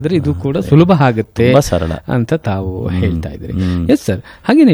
ಅಂದ್ರೆ ಇದು ಕೂಡ ಸುಲಭ ಆಗುತ್ತೆ ತುಂಬಾ ಸರಳ ಅಂತ ತಾವು ಹೇಳ್ತಾ ಇದ್ರಿ ಹ್ಮ್. ಎಸ್ ಸರ್ ಹಾಗೇನೆ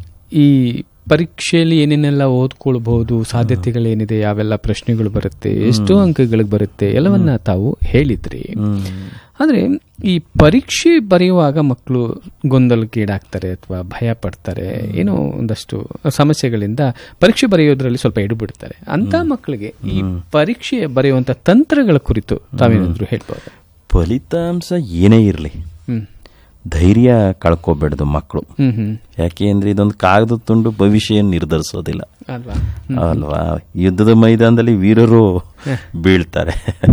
ಈ ಪರೀಕ್ಷೆಯಲ್ಲಿ ಏನೇನೆಲ್ಲ ಓದ್ಕೊಳ್ಬಹುದು ಸಾಧ್ಯತೆಗಳೇನಿದೆ ಯಾವೆಲ್ಲ ಪ್ರಶ್ನೆಗಳು ಬರುತ್ತೆ ಎಷ್ಟು ಅಂಕಗಳಿಗೆ ಬರುತ್ತೆ ಎಲ್ಲವನ್ನ ತಾವು ಹೇಳಿದ್ರಿ ಹ್ಮ್. ಆದ್ರೆ ಈ ಪರೀಕ್ಷೆ ಬರೆಯುವಾಗ ಮಕ್ಕಳು ಗೊಂದಲಕ್ಕೀಡಾಗ್ತಾರೆ ಅಥವಾ ಭಯ ಪಡ್ತಾರೆ ಏನೋ ಒಂದಷ್ಟು ಸಮಸ್ಯೆಗಳಿಂದ ಪರೀಕ್ಷೆ ಬರೆಯೋದ್ರಲ್ಲಿ ಸ್ವಲ್ಪ ಎಡುಬಿಡ್ತಾರೆ ಅಂತ ಮಕ್ಕಳಿಗೆ ಈ ಪರೀಕ್ಷೆ ಬರೆಯುವಂತ ತಂತ್ರಗಳ ಕುರಿತು ತಾವೇನಾದ್ರು ಹೇಳ್ಬೋದು ಫಲಿತಾಂಶ ಏನೇ ಇರಲಿ ಹ್ಮ್ ಧೈರ್ಯ ಕಳ್ಕೊಬೇಡ್ದು ಮಕ್ಕಳು ಹ್ಮ್ ಹ್ಮ್ ಯಾಕೆ ಅಂದ್ರೆ ಇದೊಂದು ಕಾಗದ ತುಂಡು ಭವಿಷ್ಯ ನಿರ್ಧರಿಸೋದಿಲ್ಲ ಅಲ್ವಾ ಅಲ್ವಾ ಯುದ್ಧದ ಮೈದಾನದಲ್ಲಿ ವೀರರು ಬೀಳ್ತಾರೆ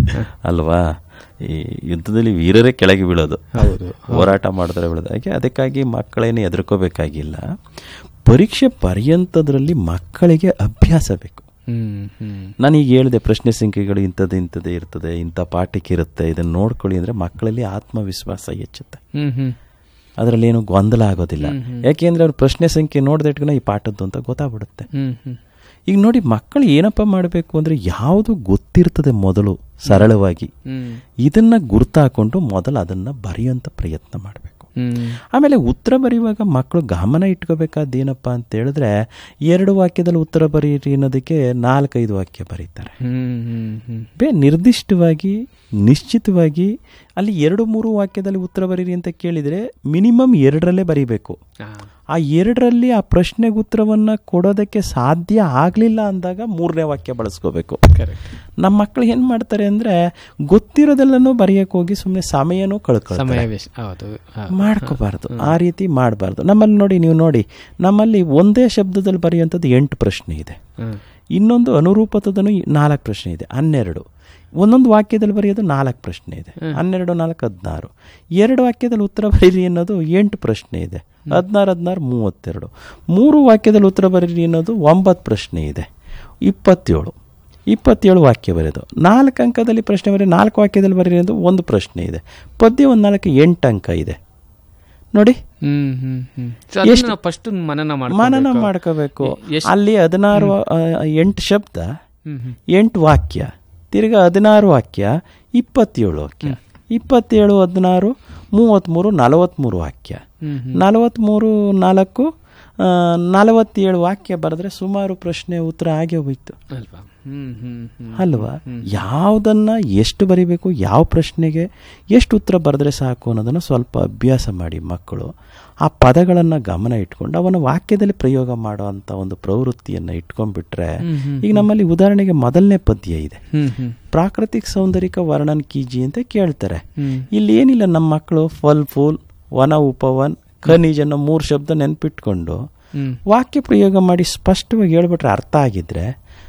ಅಲ್ವಾ ಈ ಯುದ್ಧದಲ್ಲಿ ವೀರರೇ ಕೆಳಗೆ ಬೀಳೋದು ಹೌದು ಹೋರಾಟ ಮಾಡ್ತಾರೆ ಬೀಳೋದು ಹಾಗೆ ಅದಕ್ಕಾಗಿ ಮಕ್ಕಳೇನು ಹೆದರ್ಕೋಬೇಕಾಗಿಲ್ಲ ಪರೀಕ್ಷೆ ಪರ್ಯಂತದ್ರಲ್ಲಿ ಮಕ್ಕಳಿಗೆ ಅಭ್ಯಾಸ ಬೇಕು ಹ್ಮ್ ಹ್ಮ್ ನಾನು ಈಗ ಹೇಳಿದೆ ಪ್ರಶ್ನೆ ಸಂಖ್ಯೆಗಳು ಇಂಥದ್ದು ಇಂಥದ್ದೇ ಇರ್ತದೆ ಇಂಥ ಪಾಠಕ್ಕೆ ಇರುತ್ತೆ ಇದನ್ನು ನೋಡ್ಕೊಳ್ಳಿ ಅಂದರೆ ಮಕ್ಕಳಲ್ಲಿ ಆತ್ಮವಿಶ್ವಾಸ ಹೆಚ್ಚುತ್ತೆ ಹ್ಮ್ ಹ್ಮ್ ಅದರಲ್ಲಿ ಏನು ಗೊಂದಲ ಆಗೋದಿಲ್ಲ ಯಾಕೆಂದ್ರೆ ಅವ್ರು ಪ್ರಶ್ನೆ ಸಂಖ್ಯೆ ನೋಡ್ದೆ ಇಟ್ಕೊಂಡು ಈ ಪಾಠದ್ದು ಅಂತ ಗೊತ್ತಾಗ್ಬಿಡುತ್ತೆ ಹ್ಮ್ ಹ್ಮ್ ಈಗ ನೋಡಿ ಮಕ್ಕಳು ಏನಪ್ಪ ಮಾಡಬೇಕು ಅಂದರೆ ಯಾವುದು ಗೊತ್ತಿರ್ತದೆ ಮೊದಲು ಸರಳವಾಗಿ ಹ್ಮ್ ಇದನ್ನ ಗುರ್ತಾಕೊಂಡು ಮೊದಲು ಅದನ್ನ ಬರೆಯುವಂಥ ಪ್ರಯತ್ನ ಮಾಡಬೇಕು ಹ್ಮ್ ಆಮೇಲೆ ಉತ್ತರ ಬರೆಯುವಾಗ ಮಕ್ಕಳು ಗಮನ ಇಟ್ಕೋಬೇಕಾದ ಏನಪ್ಪ ಅಂತ ಹೇಳಿದ್ರೆ ಎರಡು ವಾಕ್ಯದಲ್ಲಿ ಉತ್ತರ ಬರೀರಿ ಅನ್ನೋದಕ್ಕೆ ನಾಲ್ಕೈದು ವಾಕ್ಯ ಬರೀತಾರೆ ಹ್ಮ್ ಹ್ಮ್ ಹ್ಮ್ ಬೇ ನಿರ್ದಿಷ್ಟವಾಗಿ ನಿಶ್ಚಿತವಾಗಿ ಅಲ್ಲಿ ಎರಡು ಮೂರು ವಾಕ್ಯದಲ್ಲಿ ಉತ್ತರ ಬರೀರಿ ಅಂತ ಕೇಳಿದರೆ ಮಿನಿಮಮ್ ಎರಡರಲ್ಲೇ ಬರೀಬೇಕು ಆ, ಆ ಎರಡರಲ್ಲಿ ಆ ಪ್ರಶ್ನೆಗೆ ಉತ್ತರವನ್ನ ಕೊಡೋದಕ್ಕೆ ಸಾಧ್ಯ ಆಗಲಿಲ್ಲ ಅಂದಾಗ ಮೂರನೇ ವಾಕ್ಯ ಬಳಸ್ಕೋಬೇಕು correct. ನಮ್ಮ ಮಕ್ಕಳು ಏನು ಮಾಡ್ತಾರೆ ಅಂದರೆ ಗೊತ್ತಿರೋದೆಲ್ಲನೂ ಬರೆಯಕ್ಕೆ ಹೋಗಿ ಸುಮ್ಮನೆ ಸಮಯನೂ ಕಳ್ಕೊಳ್ತಾರೆ ಸಮಯ ವೇಸ್ಟ್ ಹೌದು ಆ, ಮಾಡ್ಕೋಬಾರ್ದು ಆ ರೀತಿ ಮಾಡಬಾರ್ದು ನಮ್ಮಲ್ಲಿ ನೋಡಿ ನೀವು ನೋಡಿ ನಮ್ಮಲ್ಲಿ ಒಂದೇ ಶಬ್ದದಲ್ಲಿ ಬರೆಯುವಂಥದ್ದು ಎಂಟು ಪ್ರಶ್ನೆ ಇದೆ ಹ್ಮ್. ಇನ್ನೊಂದು ಅನುರೂಪತದನು ನಾಲ್ಕು ಪ್ರಶ್ನೆ ಇದೆ ಹನ್ನೆರಡು ಒಂದೊಂದು ವಾಕ್ಯದಲ್ಲಿ ಬರೆಯೋದು ನಾಲ್ಕು ಪ್ರಶ್ನೆ ಇದೆ ಹನ್ನೆರಡು ನಾಲ್ಕು ಹದಿನಾರು ಎರಡು ವಾಕ್ಯದಲ್ಲಿ ಉತ್ತರ ಬರೀರಿ ಅನ್ನೋದು ಎಂಟು ಪ್ರಶ್ನೆ ಇದೆ ಹದಿನಾರು ಹದಿನಾರು ಮೂವತ್ತೆರಡು ಮೂರು ವಾಕ್ಯದಲ್ಲಿ ಉತ್ತರ ಬರೀರಿ ಅನ್ನೋದು ಒಂಬತ್ತು ಪ್ರಶ್ನೆ ಇದೆ ಇಪ್ಪತ್ತೇಳು ಇಪ್ಪತ್ತೇಳು ವಾಕ್ಯ ಬರೆಯೋದು ನಾಲ್ಕು ಅಂಕದಲ್ಲಿ ಪ್ರಶ್ನೆ ಬರೀ ನಾಲ್ಕು ವಾಕ್ಯದಲ್ಲಿ ಬರೀರಿ ಅನ್ನೋದು ಒಂದು ಪ್ರಶ್ನೆ ಇದೆ ಪದ್ಯ ಒಂದು ನಾಲ್ಕು ಎಂಟು ಅಂಕ ಇದೆ ನೋಡಿ ಹ್ಮ್ ಹ್ಮ್ ಹ್ಮ್ So ಅದನ್ನ ನಾವು ಫಸ್ಟ್ ಮನನ ಮಾಡ್ಕೊಬೇಕು. ಮನನ ಮಾಡ್ಕೋಬೇಕು ಎಷ್ಟ್- ಅಲ್ಲಿ ಹದಿನಾರು ಆ, ಎಂಟು ಶಬ್ದ ಹ್ಮ್ ಹ್ಮ್ ಎಂಟು ವಾಕ್ಯ ತಿರ್ಗಾ ಹದಿನಾರು ವಾಕ್ಯ ಇಪ್ಪತ್ತೇಳು ವಾಕ್ಯ ಇಪ್ಪತ್ತೇಳು ಹದಿನಾರು ಮೂವತ್ತ್ಮೂರು ನಲವತ್ತ್ಮೂರು ವಾಕ್ಯ ಹ್ಮ್ ನಲವತ್ತ್ಮೂರು ನಾಲ್ಕು ಆ, ನಲವತ್ತೇಳು ವಾಕ್ಯ ಬರೆದ್ರೆ ಸುಮಾರು ಪ್ರಶ್ನೆ ಉತ್ತರ ಆಗೇ ಹೋಯ್ತು ಅಲ್ವಾ ಹ್ಮ್ ಹ್ಮ್ ಹ್ಮ್ ಅಲ್ವಾ ಯಾವುದನ್ನ ಎಷ್ಟು ಬರಿಬೇಕು ಯಾವ ಪ್ರಶ್ನೆಗೆ ಎಷ್ಟು ಉತ್ತರ ಬರೆದ್ರೆ ಸಾಕು ಅನ್ನೋದನ್ನು ಸ್ವಲ್ಪ ಅಭ್ಯಾಸ ಮಾಡಿ ಮಕ್ಕಳು ಆ ಪದಗಳನ್ನು ಗಮನ ಇಟ್ಕೊಂಡು ಅವನ ವಾಕ್ಯದಲ್ಲಿ ಪ್ರಯೋಗ ಮಾಡೋ ಅಂಥ ಒಂದು ಪ್ರವೃತ್ತಿಯನ್ನು ಇಟ್ಕೊಂಡ್ಬಿಟ್ರೆ ಈಗ ನಮ್ಮಲ್ಲಿ ಉದಾಹರಣೆಗೆ ಮೊದಲನೇ ಪದ್ಯ ಇದೆ ಹ್ಮ್ ಹ್ಮ್ ಪ್ರಾಕೃತಿಕ ಸೌಂದರ್ಯಕ ವರ್ಣನ್ ಕೀಜಿ ಅಂತ ಕೇಳ್ತಾರೆ ಹ್ಮ್ ಇಲ್ಲಿ ಏನಿಲ್ಲ ನಮ್ಮ ಮಕ್ಕಳು ಫಲ್ ಫೂಲ್ ವನ ಉಪವನ್ ಖನಿಜ್ ಅನ್ನೋ ಮೂರು ಶಬ್ದ ನೆನ್ಪಿಟ್ಕೊಂಡು ಹ್ಮ್ ವಾಕ್ಯ ಪ್ರಯೋಗ ಮಾಡಿ ಸ್ಪಷ್ಟವಾಗಿ ಹೇಳ್ಬಿಟ್ರೆ ಅರ್ಥ ಆಗಿದ್ರೆ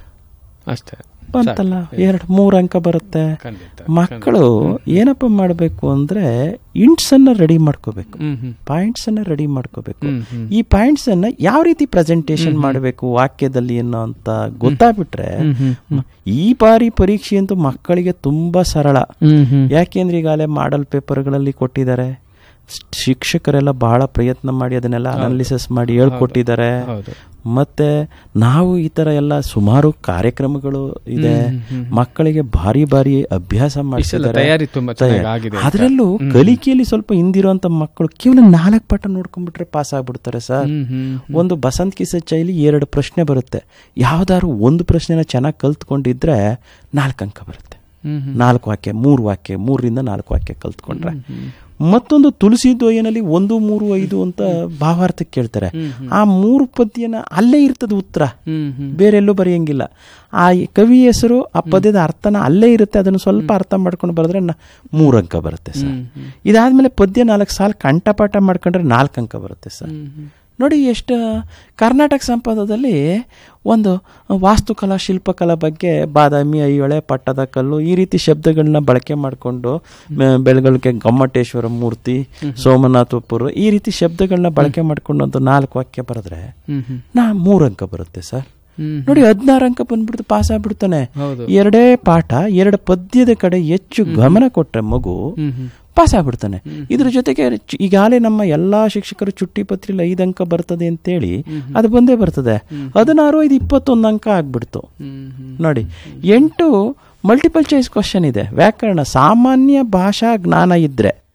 ಅಷ್ಟೇ ಬಂತಲ್ಲ ಎರಡು ಮೂರು ಅಂಕ ಬರುತ್ತೆ ಖಂಡಿತ ಮಕ್ಕಳು ಏನಪ್ಪ ಮಾಡಬೇಕು ಅಂದ್ರೆ ಇಂಟ್ಸ್ ಅನ್ನ ರೆಡಿ ಮಾಡ್ಕೋಬೇಕು ಹ್ಮ್ ಹ್ಮ್ ಪಾಯಿಂಟ್ಸ್ ಅನ್ನ ರೆಡಿ ಮಾಡ್ಕೋಬೇಕು ಹ್ಮ್ ಹ್ಮ್ ಈ ಪಾಯಿಂಟ್ಸ್ ಅನ್ನ ಯಾವ ರೀತಿ ಪ್ರೆಸೆಂಟೇಶನ್ ಮಾಡಬೇಕು ವಾಕ್ಯದಲ್ಲಿ ಅನ್ನೋ ಅಂತ ಗೊತ್ತಾಗ್ಬಿಟ್ರೆ ಹ್ಮ್ ಈ ಬಾರಿ ಪರೀಕ್ಷೆ ಅಂತೂ ಮಕ್ಕಳಿಗೆ ತುಂಬಾ ಸರಳ ಹ್ಮ್ ಹ್ಮ್ ಯಾಕೆಂದ್ರೆ ಈಗಾಗಲೇ ಮಾಡಲ್ ಪೇಪರ್ಗಳಲ್ಲಿ ಕೊಟ್ಟಿದ್ದಾರೆ ಸ್- ಶಿಕ್ಷಕರೆಲ್ಲ ಬಹಳ ಪ್ರಯತ್ನ ಮಾಡಿ ಅದನ್ನೆಲ್ಲ ಅನಾಲಿಸಿಸ್ ಮಾಡಿ ಹೇಳ್ಕೊಟ್ಟಿದ್ದಾರೆ ಹೌದು ಮತ್ತೆ ನಾವು ಈ ತರ ಎಲ್ಲ ಸುಮಾರು ಕಾರ್ಯಕ್ರಮಗಳು ಇದೆ ಮಕ್ಕಳಿಗೆ ಭಾರಿ ಭಾರಿ ಅಭ್ಯಾಸ ಮಾಡಿಸಿದ್ದಾರೆ ತಯಾರಿ ತುಂಬಾ ಚೆನ್ನಾಗಿ ಆಗಿದೆ ಅಂತ. ಅದರಲ್ಲೂ ಕಲಿಕೆಯಲ್ಲಿ ಸ್ವಲ್ಪ ಹಿಂದಿರುವಂತ ಮಕ್ಕಳು ಕೇವಲ ನಾಲ್ಕು ಪಾಠ ನೋಡ್ಕೊಂಡ್ಬಿಟ್ರೆ ಪಾಸ್ ಆಗ್ಬಿಡ್ತಾರೆ ಸರ್ ಹ್ಮ್ ಹ್ಮ್ ಒಂದು ಬಸಂತ್ ಕಿಸ ಚೈಲಿ ಎರಡು ಪ್ರಶ್ನೆ ಬರುತ್ತೆ ಯಾವ್ದಾದ್ರು ಒಂದು ಪ್ರಶ್ನೆನ ಚೆನ್ನಾಗಿ ಕಲ್ತ್ಕೊಂಡಿದ್ರೆ ನಾಲ್ಕು ಅಂಕ ಬರುತ್ತೆ ಹ್ಮ್ ಹ್ಮ್ ನಾಲ್ಕು ವಾಕ್ಯ ಮೂರು ವಾಕ್ಯ ಮೂರರಿಂದ ನಾಲ್ಕು ವಾಕ್ಯ ಕಲ್ತ್ಕೊಂಡ್ರೆ ಮತ್ತೊಂದು ತುಳಸಿ ದ್ವಯನಲ್ಲಿ ಒಂದು ಮೂರು ಐದು ಅಂತ ಭಾವಾರ್ಥಕ್ಕೆ ಕೇಳ್ತಾರೆ ಆ ಮೂರು ಪದ್ಯನ ಅಲ್ಲೇ ಇರ್ತದೆ ಉತ್ತರ ಹ್ಮ್ ಹ್ಮ್ ಬೇರೆ ಎಲ್ಲೂ ಬರೆಯಂಗಿಲ್ಲ ಆ ಕವಿ ಹೆಸರು ಆ ಪದ್ಯದ ಅರ್ಥನ ಅಲ್ಲೇ ಇರುತ್ತೆ ಅದನ್ನು ಸ್ವಲ್ಪ ಅರ್ಥ ಮಾಡ್ಕೊಂಡು ಬರೆದ್ರೆ ನ- ಮೂರು ಅಂಕ ಬರುತ್ತೆ ಸರ್ ಇದಾದ್ಮೇಲೆ ಪದ್ಯ ನಾಲ್ಕು ಸಾಲ ಕಂಠಪಾಠ ಮಾಡ್ಕೊಂಡ್ರೆ ನಾಲ್ಕು ಅಂಕ ಬರುತ್ತೆ ಸರ್ ನೋಡಿ ಎಷ್ಟು ಕರ್ನಾಟಕ ಸಂಪದದಲ್ಲಿ ಒಂದು ವಾಸ್ತುಕಲಾ ಶಿಲ್ಪಕಲಾ ಬಗ್ಗೆ ಬಾದಾಮಿ ಐಹೊಳೆ ಪಟ್ಟದ ಕಲ್ಲು ಈ ರೀತಿ ಶಬ್ದಗಳನ್ನ ಬಳಕೆ ಮಾಡಿಕೊಂಡು ಬೆಳಗಳಿಗೆ ಗೊಮ್ಮಟೇಶ್ವರ ಮೂರ್ತಿ ಸೋಮನಾಥಪುರ ಈ ರೀತಿ ಶಬ್ದಗಳನ್ನ ಬಳಕೆ ಮಾಡ್ಕೊಂಡು ಒಂದು ನಾಲ್ಕು ವಾಕ್ಯ ಬರೆದ್ರೆ ಹ್ಮ್ ಹ್ಮ್ ನಾ ಮೂರು ಅಂಕ ಬರುತ್ತೆ ಸರ್ ಹ್ಮ್ ನೋಡಿ ಹದಿನಾರು ಅಂಕ ಬಂದ್ಬಿಡ್ತು ಪಾಸ್ ಆಗ್ಬಿಡ್ತಾನೆ ಹೌದು ಎರಡೇ ಪಾಠ ಎರಡು ಪದ್ಯದ ಕಡೆ ಹೆಚ್ಚು ಗಮನ ಕೊಟ್ರೆ ಮಗು ಹ್ಮ್ ಹ್ಮ್ ಪಾಸ್ ಆಗ್ಬಿಡ್ತಾನೆ ಇದ್ರ ಜೊತೆಗೆ ಚು- ಈಗಾಗಲೇ ನಮ್ಮ ಎಲ್ಲಾ ಶಿಕ್ಷಕರು ಚುಟ್ಟಿ ಪತ್ರಿಲಿ ಐದು ಅಂಕ ಬರ್ತದೆ ಅಂತೇಳಿ ಅದು ಬಂದೇ ಬರ್ತದೆ ಹದಿನಾರು ಐದು ಇಪ್ಪತ್ತೊಂದು ಅಂಕ ಆಗ್ಬಿಡ್ತು ಹ್ಮ್ ಹ್ಮ್ ನೋಡಿ ಎಂಟು ಮಲ್ಟಿಪಲ್ ಚಾಯ್ಸ್ ಕ್ವಶನ್ ಇದೆ ವ್ಯಾಕರಣ ಸಾಮಾನ್ಯ ಭಾಷಾ ಜ್ಞಾನ ಇದ್ರೆ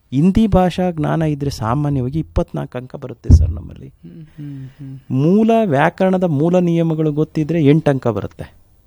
ಹಿಂದಿ ಭಾಷಾ ಜ್ಞಾನ ಇದ್ರೆ ಸಾಮಾನ್ಯವಾಗಿ ಇಪ್ಪತ್ನಾಲ್ಕು ಅಂಕ ಬರುತ್ತೆ ಸರ್ ನಮ್ಮಲ್ಲಿ ಹ್ಮ್, ಹ್ಮ್, ಹ್ಮ್. ಮೂಲ ವ್ಯಾಕರಣದ ಮೂಲ ನಿಯಮಗಳು ಗೊತ್ತಿದ್ರೆ ಎಂಟು ಅಂಕ ಬರುತ್ತೆ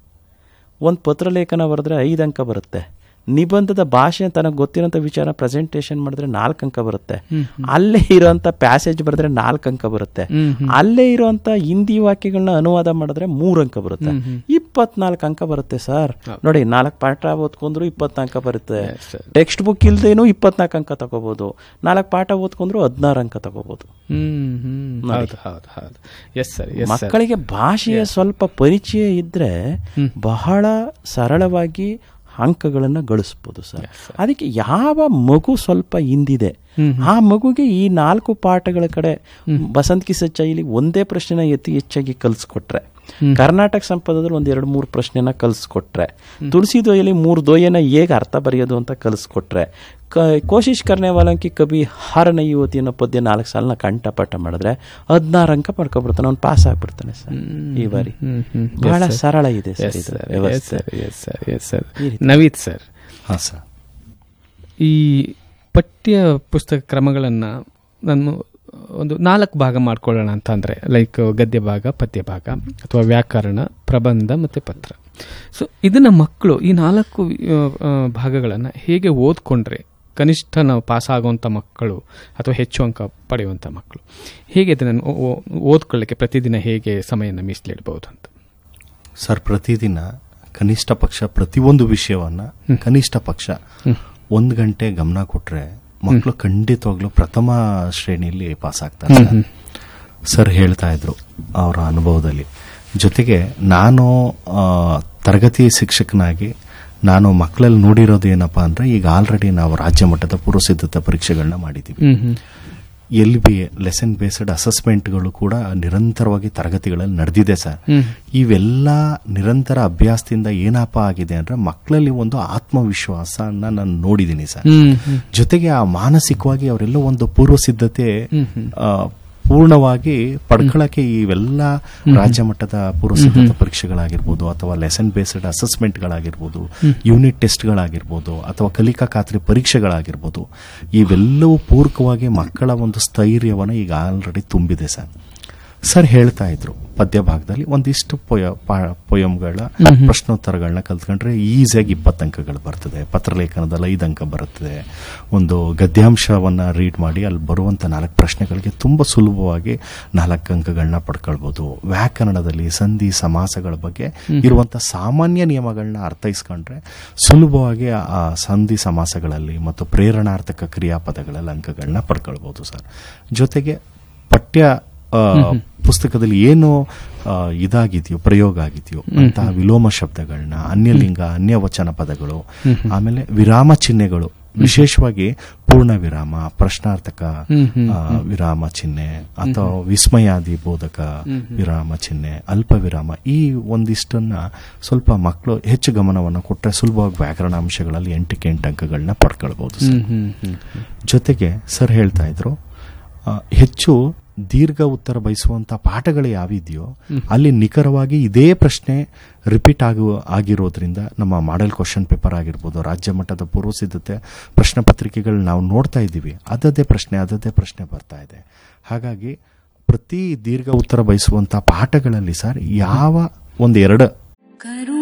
ಒಂದು ಪತ್ರಲೇಖನ ಬರೆದ್ರೆ ಐದು ಅಂಕ ಬರುತ್ತೆ ನಿಬಂಧದ ಭಾಷೆ ತನಗೆ ಗೊತ್ತಿರೋಂಥ ವಿಚಾರ ಪ್ರೆಸೆಂಟೇಷನ್ ಮಾಡಿದ್ರೆ ನಾಲ್ಕು ಅಂಕ ಬರುತ್ತೆ ಅಲ್ಲೇ ಇರೋಂಥ ಪ್ಯಾಸೇಜ್ ಬರೆದ್ರೆ ನಾಲ್ಕು ಅಂಕ ಬರುತ್ತೆ ಹ್ಮ್, ಹ್ಮ್. ಅಲ್ಲೇ ಇರುವಂತ ಹಿಂದಿ ವಾಕ್ಯಗಳನ್ನ ಅನುವಾದ ಮಾಡಿದ್ರೆ ಮೂರು ಅಂಕ ಬರುತ್ತೆ ಹ್ಮ್, ಹ್ಮ್. ಇಪ್ಪತ್ನಾಲ್ಕು ಅಂಕ ಬರುತ್ತೆ ಸರ್ ನೋಡಿ ನಾಲ್ಕು ಪಾಠ ಓದ್ಕೊಂಡ್ರು ಇಪ್ಪತ್ನಾಲ್ಕು ಅಂಕ ಬರುತ್ತೆ Yes, sir. ಟೆಕ್ಸ್ಟ್ ಬುಕ್ ಇಲ್ದೇನು ಇಪ್ಪತ್ನಾಲ್ಕು ಅಂಕ ತಗೋಬಹುದು ನಾಲ್ಕು ಪಾಠ ಓದ್ಕೊಂಡ್ರು ಹದಿನಾರು ಅಂಕ ತಗೋಬಹುದು ಹ್ಮ್, ಹ್ಮ್. ಹೌದು ಹೌದು ಹೌದು ಎಸ್ ಸರ್ ಎಸ್ ಸರ್ ಮಕ್ಕಳಿಗೆ ಭಾಷೆಯ ಸ್ವಲ್ಪ ಪರಿಚಯ ಇದ್ರೆ ಬಹಳ ಸರಳವಾಗಿ ಅಂಕಗಳನ್ನು ಗಳಿಸ್ಬೋದು ಸರ್ ಅದಕ್ಕೆ ಯಾವ ಮಗು ಸ್ವಲ್ಪ ಹಿಂದಿದೆ ಆ ಮಗುಗೆ ಈ ನಾಲ್ಕು ಪಾಠಗಳ ಕಡೆ ಬಸಂತ್ ಕಿ ಸಚ್ಚಾಯಿಲಿ ಒಂದೇ ಪ್ರಶ್ನೆನ ಎತ್ತಿ ಹೆಚ್ಚಾಗಿ ಕಲಿಸ್ಕೊಟ್ರೆ ಕರ್ನಾಟಕ ಸಂಪದದಲ್ಲಿ ಒಂದ್ ಎರಡು ಮೂರು ಪ್ರಶ್ನೆನ ಕಲಿಸ್ಕೊಟ್ರೆ ತುಳಸಿ ದೋಯಲ್ಲಿ ಮೂರು ದೋಯನ ಹೇಗೆ ಅರ್ಥ ಬರೆಯೋದು ಅಂತ ಕಲಿಸ್ಕೊಟ್ರೆ ಕ ಕೋಶಿಶ್ ಕರ್ನೆವಾಲಂಕಿ ಕವಿ ಹಾರನ ಯುವತಿ ಅನ್ನೋ ಪದ್ಯ ನಾಲ್ಕು ಸಾಲನ ಕಂಠಪಾಠ ಮಾಡಿದ್ರೆ ಹದಿನಾರು ಅಂಕ ಪಡ್ಕೊಬಿಡ್ತಾನೆ ಅವ್ನು ಪಾಸ್ ಆಗ್ಬಿಡ್ತಾನೆ ಸರ್ ಈ ಬಾರಿ ಹ್ಮ್, ಹ್ಮ್. ಬಹಳ Yes, sir. ಸರಳ ಇದೆ Yes, ಸರ್ ಇದು sir. Yes, ವ್ಯವಸ್ಥೆ sir. Yes, sir. Yes, sir. ಈ ರೀತಿ. ನವೀತ್ ಸರ್ ಹಾಂ ಸರ್ ಈ ಪಠ್ಯ ಪುಸ್ತಕ ಕ್ರಮಗಳನ್ನು ನಾನು ಒಂದು ನಾಲ್ಕು ಭಾಗ ಮಾಡ್ಕೊಳ್ಳೋಣ ಅಂತ ಅಂದರೆ ಲೈಕ್ ಗದ್ಯ ಭಾಗ ಪದ್ಯ ಭಾಗ ಅಥವಾ ವ್ಯಾಕರಣ ಪ್ರಬಂಧ ಮತ್ತು ಪತ್ರ ಸೊ ಇದನ್ನು ಮಕ್ಕಳು ಈ ನಾಲ್ಕು ಭಾಗಗಳನ್ನು ಹೇಗೆ ಓದ್ಕೊಂಡ್ರೆ ಕನಿಷ್ಠ ನಾವು ಪಾಸ್ ಆಗುವಂಥ ಮಕ್ಕಳು ಅಥವಾ ಹೆಚ್ಚು ಅಂಕ ಪಡೆಯುವಂಥ ಮಕ್ಕಳು ಹೇಗೆ ಇದನ್ನು ಓ- ಓ- ಓದ್ಕೊಳ್ಳಿಕ್ಕೆ ಪ್ರತಿದಿನ ಹೇಗೆ ಸಮಯನ ಮೀಸಲಿಡ್ಬೋದು ಅಂತ ಸರ್ ಪ್ರತಿದಿನ ಕನಿಷ್ಠ ಪಕ್ಷ ಪ್ರತಿಯೊಂದು ವಿಷಯವನ್ನ ಕನಿಷ್ಠ ಪಕ್ಷ ಒಂದು ಗಂಟೆ ಗಮನ ಕೊಟ್ರೆ ಮಕ್ಕಳು ಖಂಡಿತವಾಗ್ಲೂ ಪ್ರಥಮ ಶ್ರೇಣಿಯಲ್ಲಿ ಪಾಸ್ ಆಗ್ತಾರೆ ಸರ್. ಸರ್ ಹೇಳ್ತಾ ಇದ್ರು ಅವರ ಅನುಭವದಲ್ಲಿ ಜೊತೆಗೆ ನಾನು ಆ, ತರಗತಿ ಶಿಕ್ಷಕನಾಗಿ ನಾನು ಮಕ್ಕಳಲ್ಲಿ ನೋಡಿರೋದು ಏನಪ್ಪಾ ಅಂದ್ರೆ ಈಗ ಆಲ್ರೆಡಿ ನಾವು ರಾಜ್ಯ ಮಟ್ಟದ ಪೂರ್ವಸಿದ್ಧತಾ ಪರೀಕ್ಷೆಗಳನ್ನ ಮಾಡಿದ್ದೀವಿ ಹ್ಮ್ ಹ್ಮ್ ಎಲ್ ಬಿ ಲೆಸನ್ ಬೇಸ್ಡ್ ಅಸೆಸ್ಮೆಂಟ್ಗಳು ಕೂಡ ನಿರಂತರವಾಗಿ ತರಗತಿಗಳಲ್ಲಿ ನಡೆದಿದೆ ಸರ್ ಹ್ಮ್. ಇವೆಲ್ಲ ನಿರಂತರ ಅಭ್ಯಾಸದಿಂದ ಏನಪ್ಪ ಆಗಿದೆ ಅಂದ್ರೆ ಮಕ್ಕಳಲ್ಲಿ ಒಂದು ಆತ್ಮವಿಶ್ವಾಸನ ನಾನು ನೋಡಿದ್ದೀನಿ ಸರ್ ಹ್ಮ್ ಹ್ಮ್ ಜೊತೆಗೆ ಆ ಮಾನಸಿಕವಾಗಿ ಅವರೆಲ್ಲ ಒಂದು ಪೂರ್ವ ಸಿದ್ಧತೆ ಹ್ಮ್ ಹ್ಮ್. ಆ, ಪೂರ್ಣವಾಗಿ ಪಡ್ಕೊಳ್ಳಕ್ಕೆ ಇವೆಲ್ಲ ರಾಜ್ಯ ಮಟ್ಟದ ಪೂರ್ವ ಸಿದ್ಧತಾ ಪರೀಕ್ಷೆಗಳಾಗಿರ್ಬೋದು ಅಥವಾ ಲೆಸನ್ ಬೇಸ್ಡ್ ಅಸೆಸ್ಮೆಂಟ್ಗಳಾಗಿರ್ಬೋದು ಯೂನಿಟ್ ಟೆಸ್ಟ್ಗಳಾಗಿರ್ಬೋದು ಅಥವಾ ಕಲಿಕಾ ಖಾತ್ರಿ ಪರೀಕ್ಷೆಗಳಾಗಿರ್ಬೋದು ಇವೆಲ್ಲವೂ ಪೂರಕವಾಗಿ ಮಕ್ಕಳ ಒಂದು ಸ್ಥೈರ್ಯವನ್ನು ಈಗ ಆಲ್ರೆಡಿ ತುಂಬಿದೆ ಸರ್ ಸರ್ ಹೇಳ್ತಾ ಇದ್ರು ಪದ್ಯ ಭಾಗದಲ್ಲಿ ಒಂದಿಷ್ಟು ಪೊಯ ಪೊಯಮ್ಗಳ ಪ್ರಶ್ನೋತ್ತರಗಳನ್ನ ಕಲ್ತ್ಕೊಂಡ್ರೆ ಈಸಿಯಾಗಿ ಇಪ್ಪತ್ತು ಅಂಕಗಳು ಬರ್ತದೆ ಪತ್ರಲೇಖನದಲ್ಲಿ ಐದು ಅಂಕ ಬರುತ್ತದೆ ಒಂದು ಗದ್ಯಾಂಶವನ್ನ ರೀಡ್ ಮಾಡಿ ಅಲ್ಲಿ ಬರುವಂತ ನಾಲ್ಕು ಪ್ರಶ್ನೆಗಳಿಗೆ ತುಂಬಾ ಸುಲಭವಾಗಿ ನಾಲ್ಕು ಅಂಕಗಳನ್ನ ಪಡ್ಕೊಳ್ಬೋದು ವ್ಯಾಕರಣದಲ್ಲಿ ಸಂಧಿ ಸಮಾಸಗಳ ಬಗ್ಗೆ ಇರುವಂತ ಸಾಮಾನ್ಯ ನಿಯಮಗಳನ್ನ ಅರ್ಥೈಸ್ಕೊಂಡ್ರೆ ಸುಲಭವಾಗಿ ಆ ಸಂಧಿ ಸಮಾಸಗಳಲ್ಲಿ ಮತ್ತು ಪ್ರೇರಣಾರ್ಥಕ ಕ್ರಿಯಾಪದಗಳಲ್ಲಿ ಅಂಕಗಳನ್ನ ಪಡ್ಕೊಳ್ಬೋದು ಸರ್ ಜೊತೆಗೆ ಪಠ್ಯ ಆ, ಪುಸ್ತಕದಲ್ಲಿ ಏನು ಆ, ಇದಾಗಿದೆಯೋ ಪ್ರಯೋಗ ಆಗಿದೆಯೋ ಅಂತಹ ವಿಲೋಮ ಶಬ್ದಗಳನ್ನ ಅನ್ಯಲಿಂಗ ಅನ್ಯವಚನ ಪದಗಳು ಆಮೇಲೆ ವಿರಾಮ ಚಿಹ್ನೆಗಳು ವಿಶೇಷವಾಗಿ ಪೂರ್ಣ ವಿರಾಮ ಪ್ರಶ್ನಾರ್ಥಕ ಆ, ವಿರಾಮ ಚಿಹ್ನೆ ಅಥವಾ ವಿಸ್ಮಯಾದಿ ಬೋಧಕ ವಿರಾಮ ಚಿಹ್ನೆ ಅಲ್ಪ ವಿರಾಮ ಈ ಒಂದಿಷ್ಟನ್ನ ಸ್ವಲ್ಪ ಮಕ್ಕಳು ಹೆಚ್ಚು ಗಮನವನ್ನು ಕೊಟ್ಟರೆ ಸುಲಭವಾಗಿ ವ್ಯಾಕರಣ ಅಂಶಗಳಲ್ಲಿ ಎಂಟಕ್ಕೆ ಎಂಟು ಅಂಕಗಳನ್ನ ಪಡ್ಕೊಳ್ಬಹುದು ಸರ್ ಹ್ಮ್ ಹ್ಮ್ ಹ್ಮ್ ಜೊತೆಗೆ ಸರ್ ಹೇಳ್ತಾ ಇದ್ರು ಆ, ಹೆಚ್ಚು ದೀರ್ಘ ಉತ್ತರ ಬಯಸುವಂತ ಪಾಠಗಳು ಯಾವಿದೆಯೋ ಅಲ್ಲಿ ನಿಖರವಾಗಿ ಇದೇ ಪ್ರಶ್ನೆ ರಿಪೀಟ್ ಆಗುವ ಆಗಿರೋದ್ರಿಂದ ನಮ್ಮ ಮಾಡೆಲ್ ಕ್ವಶನ್ ಪೇಪರ್ ಆಗಿರ್ಬೋದು ರಾಜ್ಯ ಮಟ್ಟದ ಪೂರ್ವ ಸಿದ್ಧತೆ ಪ್ರಶ್ನೆ ಪತ್ರಿಕೆಗಳು ನಾವು ನೋಡ್ತಾ ಇದ್ದೀವಿ ಅದದೇ ಪ್ರಶ್ನೆ ಅದದೇ ಪ್ರಶ್ನೆ ಬರ್ತಾ ಇದೆ ಹಾಗಾಗಿ ಪ್ರತಿ ದೀರ್ಘ ಉತ್ತರ ಬಯಸುವಂತ ಪಾಠಗಳಲ್ಲಿ ಸರ್ ಯಾವ ಒಂದು ಎರಡು ಕರು